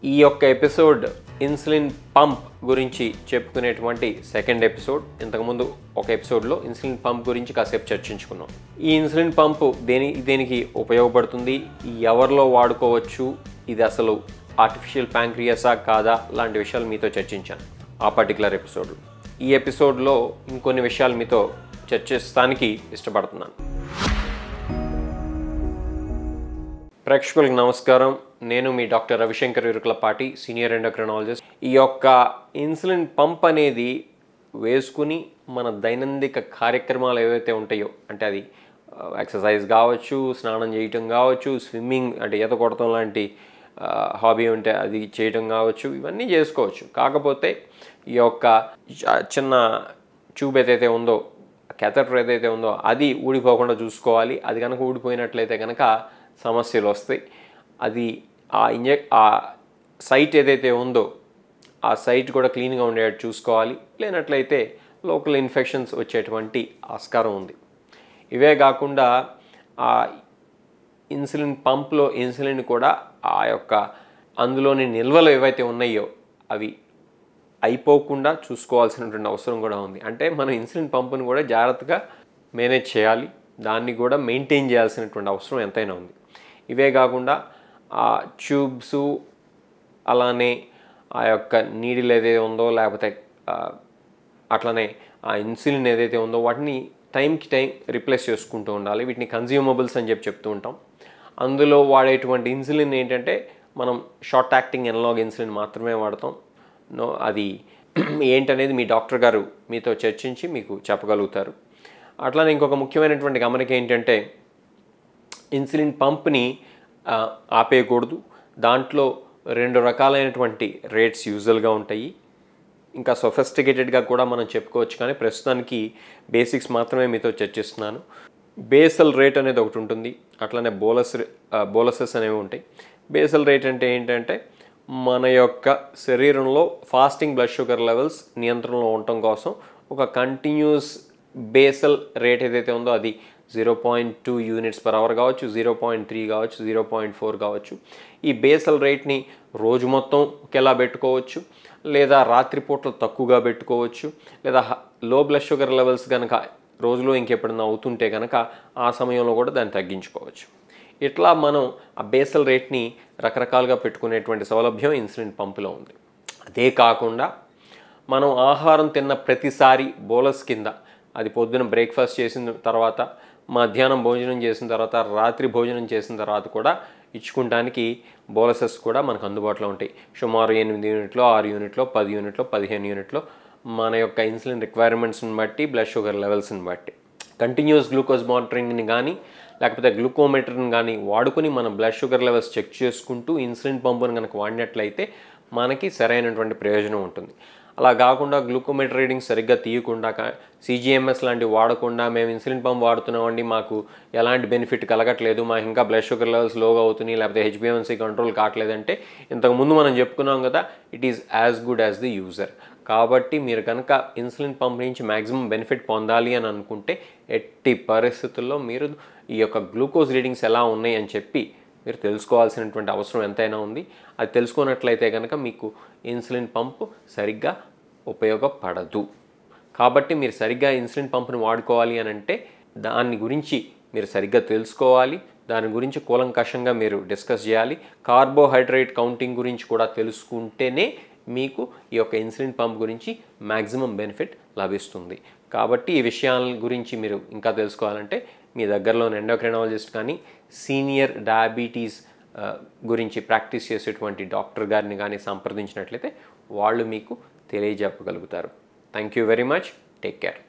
ఈ యొక్క episode insulin pump గురించి చెప్పుకునేటువంటి సెకండ్ ఎపిసోడ్ ఇంతకుముందు ఒక ఎపిసోడ్లో ఇన్సులిన్ పంప్ గురించి కాసేపు చర్చించుకున్నాం ఈ ఇన్సులిన్ పంప్ దేని దేనికి ఉపయోగపడుతుంది ఎవరిలో వాడుకోవచ్చు ఇది అసలు ఆర్టిఫిషియల్ ప్యాంక్రియాసా కాదా లాంటి విషయాలు మీతో చర్చించాను ఆ పర్టికులర్ ఎపిసోడ్లో ఈ ఎపిసోడ్లో ఇంకొన్ని విషయాలు మీతో చర్చిస్తానికి ఇష్టపడుతున్నాను ప్రేక్షకులకు నమస్కారం నేను మీ doctor Ravishankar Irukulapati senior endocrinologist ఈ యొక్క ఇన్సులిన్ పంప్ అనేది వేసుకుని మన దైనందిక కార్యక్రమాలు ఏవైతే ఉంటాయో అంటే అది ఎక్సర్సైజ్ కావచ్చు స్నానం చేయటం కావచ్చు స్విమ్మింగ్ అంటే ఈత కొడటం లాంటి హాబీ ఉంటే అది చేయటం కావచ్చు ఇవన్నీ చేసుకోవచ్చు కాకపోతే ఈ యొక్క చ- చిన్న ట్యూబ్ ఏదైతే ఉందో కెథటర్ ఏదైతే ఉందో అది ఊడిపోకుండా చూసుకోవాలి అది కనుక ఊడిపోయినట్లయితే కనుక సమస్యలు వస్తాయి అది ఆ ఇంజెక్ ఆ సైట్ ఏదైతే ఉందో ఆ సైట్ కూడా క్లీన్గా ఉండేటట్టు చూసుకోవాలి లేనట్లయితే లోకల్ ఇన్ఫెక్షన్స్ వచ్చేటువంటి ఆస్కారం ఉంది ఇవే కాకుండా ఆ ఇన్సులిన్ పంప్లో ఇన్సులిన్ కూడా ఆ యొక్క అందులోని నిల్వలు ఏవైతే ఉన్నాయో అవి అయిపోకుండా చూసుకోవాల్సినటువంటి అవసరం కూడా ఉంది అంటే మనం ఇన్సులిన్ పంపును కూడా జాగ్రత్తగా మేనేజ్ చేయాలి దాన్ని కూడా మెయింటైన్ చేయాల్సినటువంటి అవసరం ఎంతైనా ఉంది ఇవే కాకుండా ఆ ట్యూబ్స్ అలానే ఆ యొక్క నీడిల్ ఏదైతే ఉందో లేకపోతే ఆ, అట్లనే ఆ ఇన్సులిన్ ఏదైతే ఉందో వాటిని టైంకి టైం రిప్లేస్ చేసుకుంటూ ఉండాలి వీటిని కన్జ్యూమబుల్స్ అని చెప్పి చెప్తూ ఉంటాం అందులో వాడేటువంటి ఇన్సులిన్ ఏంటంటే మనం షార్ట్ యాక్టింగ్ ఎనలాగ్ ఇన్సులిన్ మాత్రమే వాడతాం నో అది ఏంటనేది మీ డాక్టర్ గారు మీతో చర్చించి మీకు చెప్పగలుగుతారు అట్లానే ఇంకొక ముఖ్యమైనటువంటి గమనిక ఏంటంటే ఇన్సులిన్ పంప్ని ఆ, ఆపేయకూడదు దాంట్లో రెండు రకాలైనటువంటి రేట్స్ యూజువల్గా ఉంటాయి ఇంకా సొఫిస్టికేటెడ్గా కూడా మనం చెప్పుకోవచ్చు కానీ ప్రస్తుతానికి బేసిక్స్ మాత్రమే మీతో చర్చిస్తున్నాను బేసల్ రేట్ అనేది ఒకటి ఉంటుంది అట్లనే బోలస్ బోలసెస్ అనేవి ఉంటాయి బేసల్ రేట్ అంటే ఏంటంటే మన యొక్క శరీరంలో ఫాస్టింగ్ బ్లడ్ షుగర్ లెవెల్స్ నియంత్రణలో ఉండటం కోసం ఒక కంటిన్యూస్ బేసల్ రేట్ ఏదైతే ఉందో అది zero point two units per hour కావచ్చు జీరో పాయింట్ త్రీ కావచ్చు జీరో పాయింట్ ఫోర్ కావచ్చు ఈ బేసల్ రేట్ని రోజు మొత్తం ఒకేలా పెట్టుకోవచ్చు లేదా రాత్రిపూట్ల తక్కువగా పెట్టుకోవచ్చు లేదా లో బ్లడ్ షుగర్ లెవెల్స్ కనుక రోజులో ఇంకెప్పుడన్నా అవుతుంటే కనుక ఆ సమయంలో కూడా దాన్ని తగ్గించుకోవచ్చు ఇట్లా మనం ఆ బేసల్ రేట్ని రకరకాలుగా పెట్టుకునేటువంటి సౌలభ్యం ఇన్సులిన్ పంపులో ఉంది అదే కాకుండా మనం ఆహారం తిన్న ప్రతిసారి బోలస్ కింద అది పొద్దున బ్రేక్ఫాస్ట్ చేసిన తర్వాత మధ్యాహ్నం భోజనం చేసిన తర్వాత రాత్రి భోజనం చేసిన తర్వాత కూడా ఇచ్చుకుంటానికి బోలసెస్ కూడా మనకు అందుబాటులో ఉంటాయి సుమారు ఎనిమిది యూనిట్లో ఆరు యూనిట్లో పది యూనిట్లో పదిహేను యూనిట్లో మన యొక్క ఇన్సులిన్ రిక్వైర్మెంట్స్ని బట్టి బ్లడ్ షుగర్ లెవెల్స్ని బట్టి కంటిన్యూస్ గ్లూకోజ్ మానిటరింగ్ని కానీ లేకపోతే గ్లూకోమీటర్ని కానీ వాడుకుని మన బ్లడ్ షుగర్ లెవెల్స్ చెక్ చేసుకుంటూ ఇన్సులిన్ పంపును కనుక వాడినట్లయితే మనకి సరైనటువంటి ప్రయోజనం ఉంటుంది అలా కాకుండా గ్లూకోమీటర్ రీడింగ్ సరిగ్గా తీయకుండా సీజీఎంఎస్ లాంటివి వాడకుండా మేము ఇన్సులిన్ పంప్ వాడుతున్నామండి మాకు ఎలాంటి బెనిఫిట్ కలగట్లేదు మాకు ఇంకా బ్లడ్ షుగర్ లెవెల్స్ లోగా అవుతున్నాయి లేకపోతే హెచ్బిఎన్సీ కంట్రోల్ కావట్లేదంటే ఇంతకుముందు మనం చెప్పుకున్నాం కదా it is as good as the user కాబట్టి మీరు కనుక ఇన్సులిన్ పంప్ నుంచి మ్యాక్సిమం బెనిఫిట్ పొందాలి అని అనుకుంటే ఎట్టి పరిస్థితుల్లో మీరు ఈ యొక్క గ్లూకోజ్ రీడింగ్స్ ఎలా ఉన్నాయి అని చెప్పి మీరు తెలుసుకోవాల్సినటువంటి అవసరం ఎంతైనా ఉంది అది తెలుసుకున్నట్లయితే కనుక మీకు ఇన్సులిన్ పంప్ సరిగ్గా ఉపయోగపడదు కాబట్టి మీరు సరిగ్గా ఇన్సులిన్ పంప్ని వాడుకోవాలి అని అంటే దాని గురించి మీరు సరిగ్గా తెలుసుకోవాలి దాని గురించి కూలంకషంగా మీరు డిస్కస్ చేయాలి కార్బోహైడ్రేట్ కౌంటింగ్ గురించి కూడా తెలుసుకుంటేనే మీకు ఈ యొక్క ఇన్సులిన్ పంప్ గురించి మ్యాక్సిమం బెనిఫిట్ లభిస్తుంది కాబట్టి ఈ విషయాల గురించి మీరు ఇంకా తెలుసుకోవాలంటే మీ దగ్గరలోని ఎండోక్రైనాలజిస్ట్ కానీ సీనియర్ డయాబెటీస్ ఆ, గురించి ప్రాక్టీస్ చేసేటువంటి డాక్టర్ గారిని కానీ సంప్రదించినట్లయితే వాళ్ళు మీకు తెలియజెప్పగలుగుతారు thank you very much take care